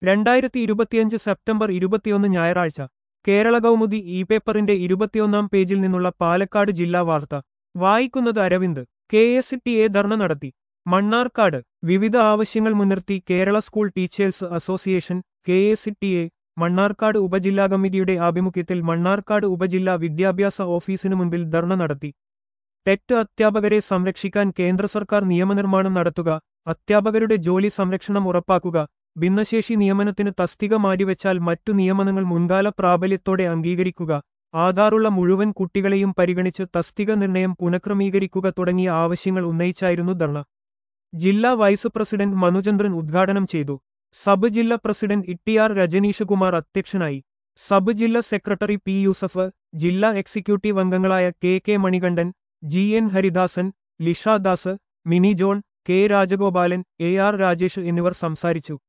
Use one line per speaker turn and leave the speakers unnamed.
രണ്ടായിരത്തി ഇരുപത്തിയഞ്ച് സെപ്റ്റംബർ ഇരുപത്തിയൊന്ന് ഞായറാഴ്ച കേരള കൗമുദി ഇ പേപ്പറിന്റെ ഇരുപത്തിയൊന്നാം പേജിൽ നിന്നുള്ള പാലക്കാട് ജില്ലാ വാർത്ത വായിക്കുന്നത് Aravind K S T A dharna നടത്തി മണ്ണാർക്കാട് വിവിധ ആവശ്യങ്ങൾ മുൻനിർത്തി Kerala school teachers association K S T A Mannarkkad ഉപജില്ലാ കമ്മിറ്റിയുടെ ആഭിമുഖ്യത്തിൽ മണ്ണാർക്കാട് ഉപജില്ലാ വിദ്യാഭ്യാസ ഓഫീസിനു മുൻപിൽ ധർണ നടത്തി ടെറ്റ് അധ്യാപകരെ സംരക്ഷിക്കാൻ കേന്ദ്ര സർക്കാർ നിയമനിർമ്മാണം നടത്തുക അധ്യാപകരുടെ ജോലി സംരക്ഷണം ഉറപ്പാക്കുക ഭിന്നശേഷി നിയമനത്തിന് തസ്തിക മാറ്റിവെച്ചാൽ മറ്റു നിയമനങ്ങൾ മുൻകാല പ്രാബല്യത്തോടെ അംഗീകരിക്കുക ആധാറുള്ള മുഴുവൻ കുട്ടികളെയും പരിഗണിച്ച് തസ്തിക നിർണയം പുനഃക്രമീകരിക്കുക തുടങ്ങിയ ആവശ്യങ്ങൾ ഉന്നയിച്ചായിരുന്നു ധർണ ജില്ലാ വൈസ് പ്രസിഡന്റ് മനുചന്ദ്രൻ ഉദ്ഘാടനം ചെയ്തു സബ് ജില്ലാ പ്രസിഡന്റ് ഇട്ടിയാർ രജനീഷകുമാർ അധ്യക്ഷനായി സബ് ജില്ലാ സെക്രട്ടറി പി യൂസഫ് ജില്ലാ എക്സിക്യൂട്ടീവ് അംഗങ്ങളായ K K Manikandan G N Haridasan Lisha Das Mini John K Rajagopalan A R Rajesh എന്നിവർ സംസാരിച്ചു